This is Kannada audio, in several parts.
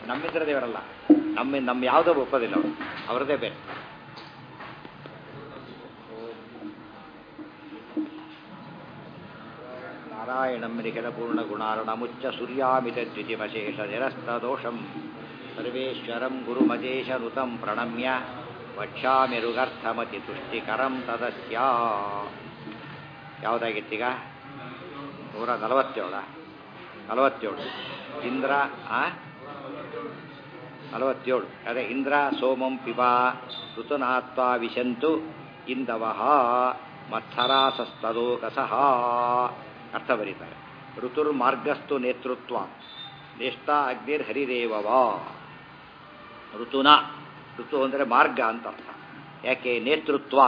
ನಮ್ಮಿಂದ್ರ ದೇವರಲ್ಲ ನಮ್ಮ ನಮ್ಮ ಯಾವುದೋ ಒಪ್ಪೋದಿಲ್ಲ ಅವರು ಅವರದೇ ಬೇರೆ ನಾರಾಯಣಂ ನಿಖಿಲಪೂರ್ಣ ಗುಣಾರ್ಣಮುಚ್ಚ ಸೂರ್ಯಾಮಿತ ದ್ವಿತಿಮಶೇಷ ನಿರಸ್ತದೋಷಂ ಸರ್ವೇಶ್ವರಂ ಗುರುಮಜೇಶನುತಂ ಪ್ರಣಮ್ಯ ವಕ್ಷಾಮಿರುಗರ್ಥಮತಿ ತುಷ್ಟಿಕರಂ ತದಸ್ಯ ಯಾವುದಾಗಿತ್ತೀಗ ನೂರ ನಲವತ್ತೇಳ ನಲವತ್ತೇಳು ಇಂದ್ರ ಆ ನಲವತ್ತೇಳು ಅದೇ ಇಂದ್ರ ಸೋಮಂ ಪಿಬಾ ಋತುನಾತ್ವ ವಿಶಂತು ಇಂದವಃ ಮತ್ಸರಾಸಸ್ತದೋಕಸಃ ಅರ್ಥ ಬರೀತಾರೆ ಋತುರ್ಮಾರ್ಗಸ್ತು ನೇತೃತ್ವ ನೇಷ್ಟ ಅಗ್ನಿರ್ ಹರಿದೇವವಾ ಋತುನ ಋತು ಅಂದರೆ ಮಾರ್ಗ ಅಂತ ಅರ್ಥ ಯಾಕೆ ನೇತೃತ್ವ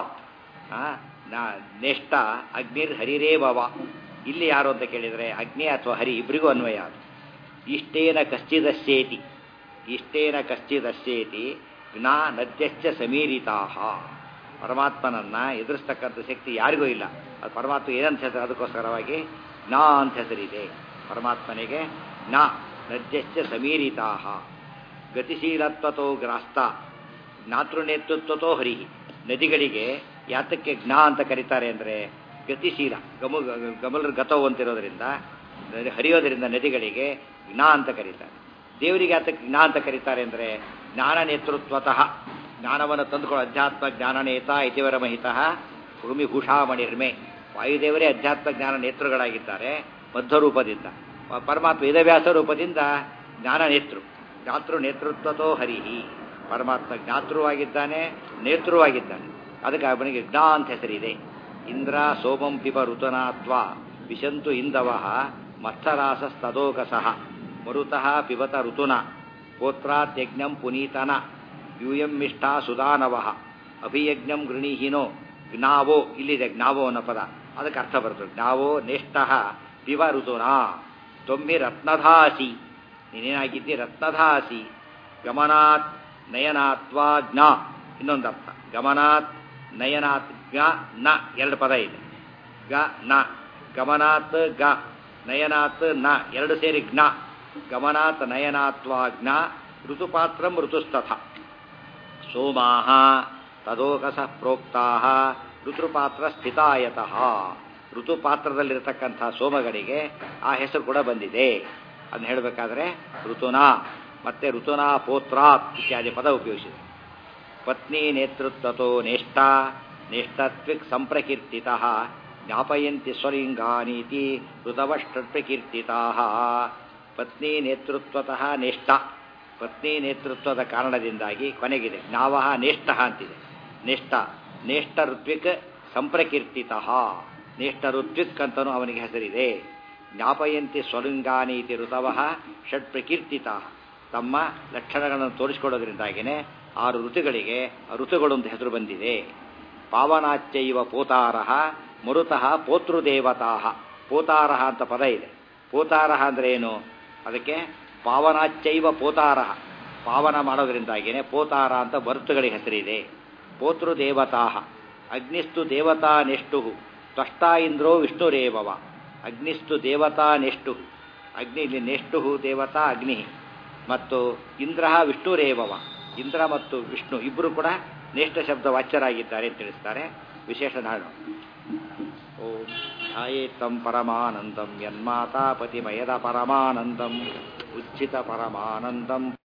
ನೇಷ್ಟ ಅಗ್ನಿರ್ ಹರಿರೇವವ ಇಲ್ಲಿ ಯಾರು ಅಂತ ಕೇಳಿದರೆ ಅಗ್ನಿ ಅಥವಾ ಹರಿ ಇಬ್ಬರಿಗೂ ಅನ್ವಯ ಅದು ಇಷ್ಟೇನ ಕಶ್ಚಿದಸ್ಯೇತಿ ಇಷ್ಟೇನ ಕಶ್ಚಿದಸ್ಯೇತಿ ಜ್ಞಾ ನದ್ಯಶ್ಚ ಸಮೀರಿತಾ ಪರಮಾತ್ಮನನ್ನ ಎದುರಿಸ್ತಕ್ಕಂಥ ಶಕ್ತಿ ಯಾರಿಗೂ ಇಲ್ಲ ಅದು ಪರಮಾತ್ಮ ಏನಂತ ಹೆಸರು ಅದಕ್ಕೋಸ್ಕರವಾಗಿ ಜ್ಞಾ ಅಂತ ಹೆಸರಿದೆ ಪರಮಾತ್ಮನಿಗೆ ಜ್ಞಾ ನದ್ಯಶ್ಚ ಸಮೀರಿತಾ ಗತಿಶೀಲತ್ವತೋ ಗ್ರಾಸ್ತ ಜ್ಞಾತೃನೇತೃತ್ವತೋ ಹರಿ ನದಿಗಳಿಗೆ ಯಾತಕ್ಕೆ ಜ್ಞಾ ಅಂತ ಕರೀತಾರೆ ಅಂದರೆ ಗತಿಶೀಲ ಗಮ ಗಮಲ ಗತವು ಅಂತಿರೋದ್ರಿಂದ ಹರಿಯೋದ್ರಿಂದ ನದಿಗಳಿಗೆ ಜ್ಞಾ ಅಂತ ಕರೀತಾರೆ ದೇವರಿಗೆ ಯಾತಕ್ಕೆ ಜ್ಞಾ ಅಂತ ಕರೀತಾರೆ ಅಂದರೆ ಜ್ಞಾನ ನೇತೃತ್ವತಃ ಜ್ಞಾನವನ್ನು ತಂದುಕೊಳ್ಳೋ ಅಧ್ಯಾತ್ಮ ಜ್ಞಾನನೇತ ಇತಿವರ ಮಹಿತಃ ಭೂಮಿ ಭೂಷಾಮಣಿರ್ಮೆ ವಾಯುದೇವರೇ ಅಧ್ಯಾತ್ಮ ಜ್ಞಾನ ನೇತೃಗಳಾಗಿದ್ದಾರೆ ಮಧ್ವರೂಪದಿಂದ ಪರಮಾತ್ಮ ವೇದವ್ಯಾಸ ರೂಪದಿಂದ ಜ್ಞಾನ ನೇತೃ ಜ್ಞಾತೃ ನೇತೃತ್ವತೋ ಹರಿಹಿ ಪರಮಾತ್ಮ ಜ್ಞಾತೃವಾಗಿದ್ದಾನೆ ನೇತೃವಾಗಿದ್ದಾನೆ ಅದಕ್ಕೆ ಅವನಿಗೆ ಜ್ಞಾ ಅಂತ ಹೆಸರಿದೆ ಇಂದ್ರ ಸೋಮಂ ಪಿಬ ಋತನಾತ್ವ ವಿಶಂತು ಇಂದವಃ ಮತ್ಸರಾಸಸ್ತದೋಕಸಃ ಮರುತಃ ಪಿಬತ ಋತುನ ಪೋತ್ರಾತ್ಯಜ್ಞಂ ಪುನೀತನ ಯೂಯಂ ಮಿಷ್ಠಾ ಸುದಾನವಃ ಅಭಿಯಜ್ಞಂ ಗೃಣೀಹಿನೋ ಜ್ಞಾವೋ ಇಲ್ಲಿದೆ ಜ್ಞಾವೋ ಅನ್ನೋ ಪದ ಅದಕ್ಕೆ ಅರ್ಥ ಬರ್ತದೆ ಜ್ಞಾವೋ ನೇಷ್ಟಃ ಪಿವ ಋತುನಾ ತೊಮ್ಮಿ ರತ್ನಧಾಸಿ ನೀನೇನಾಗಿದ್ದಿ ರತ್ನಧಾಸಿ ಗಮನಾತ್ ನಯನಾತ್ವಾ ಜ್ಞಾ ಇನ್ನೊಂದು ಅರ್ಥ ಗಮನಾತ್ ನಯನಾತ್ ಗ ನ ಎರಡು ಪದ ಇದೆ ಗ ನ ಗಮನಾತ್ ಗ ನಯನಾತ್ ನ ಎರಡು ಸೇರಿ ಜ್ಞ ಗಮನಾತ್ ನಯನಾತ್ವಾ ಜ್ಞ ಋತುಪಾತ್ರಂ ಋತುಸ್ತಥ ಸೋಮಾಹ ತದೋಕಸ ಪ್ರೋಕ್ತಾ ಋತುಪಾತ್ರ ಸ್ಥಿತಾಯತಃ ಋತುಪಾತ್ರದಲ್ಲಿರತಕ್ಕಂಥ ಸೋಮಗಳಿಗೆ ಆ ಹೆಸರು ಕೂಡ ಬಂದಿದೆ ಅದನ್ನ ಹೇಳಬೇಕಾದ್ರೆ ಋತುನಾ ಮತ್ತೆ ಋತುನಾ ಪೋತ್ರಾತ್ ಇತ್ಯಾದಿ ಪದ ಉಪಯೋಗಿಸಿದೆ ಪತ್ನಿ ನೇತೃತ್ವತೋ ನೇಷ್ಟ ನೇಷ್ಟತ್ವಿಕ್ ಸಂಪ್ರಕೀರ್ತಿತ ಜ್ಞಾಪಯಂತಿ ಸ್ವಲಿಂಗಾನೀತಿ ಋತವಷ್ಟಪ್ರಕೀರ್ತಿತಾ ಪತ್ನಿ ನೇತೃತ್ವತಃ ನೇಷ್ಟ ಪತ್ನಿ ನೇತೃತ್ವದ ಕಾರಣದಿಂದಾಗಿ ಕೊನೆಗಿದೆ ಜ್ಞಾವಹ ನೇಷ್ಟ ಅಂತಿದೆ ನೇಷ್ಟ ನೇಷ್ಟ ಋತ್ವಿಕ್ ಸಂಪ್ರಕೀರ್ತಿತ ನೇಷ್ಟ ಋತ್ವಿಕ್ ಅಂತನೂ ಅವನಿಗೆ ಹೆಸರಿದೆ ಜ್ಞಾಪಯಂತಿ ಸ್ವಲಿಂಗಾನೀತಿ ಋತವಃ ಷಟ್ ಪ್ರಕೀರ್ತಿತ ತಮ್ಮ ಲಕ್ಷಣಗಳನ್ನು ತೋರಿಸಿಕೊಡೋದ್ರಿಂದಾಗಿಯೇ ಆರು ಋತುಗಳಿಗೆ ಋತುಗಳು ಅಂತ ಹೆಸರು ಬಂದಿದೆ ಪಾವನಾಚ್ಯೈವ ಪೋತಾರಹ ಮರುತಃ ಪೋತೃದೇವತಾಹ ಪೋತಾರಹ ಅಂತ ಪದ ಇದೆ ಪೋತಾರಹ ಅಂದರೆ ಏನು ಅದಕ್ಕೆ ಪಾವನಾಚ್ಯೈವ ಪೋತಾರಹ ಪಾವನ ಮಾಡೋದ್ರಿಂದಾಗಿಯೇ ಪೋತಾರ ಅಂತ ಋತುಗಳಿಗೆ ಹೆಸರಿದೆ ಪೋತೃದೇವತಾಹ ಅಗ್ನಿಸ್ತು ದೇವತಾ ನೆಷ್ಟು ತ್ವಷ್ಟಾ ಇಂದ್ರೋ ವಿಷ್ಣುರೇವವ ಅಗ್ನಿಸ್ತು ದೇವತಾ ನೆಷ್ಟು ಅಗ್ನಿ ಇಲ್ಲಿ ನೆಷ್ಟು ದೇವತಾ ಅಗ್ನಿ ಮತ್ತು ಇಂದ್ರ ವಿಷ್ಣುರೇವವ ಇಂದ್ರ ಮತ್ತು ವಿಷ್ಣು ಇಬ್ಬರು ಕೂಡ ನೇಷ್ಟ ಶಬ್ದ ವಾಚ್ಯರಾಗಿದ್ದಾರೆ ಅಂತ ತಿಳಿಸ್ತಾರೆ ವಿಶೇಷ ನಾಡು ಓಂ ಧ್ಯಾಯೇತ್ತಂ ಪರಮಾನಂದಂ ಯನ್ಮಾತಾ ಪತಿಮಯದ ಪರಮಾನಂದಂ ಉಚ್ಚಿತ ಪರಮಾನಂದಂ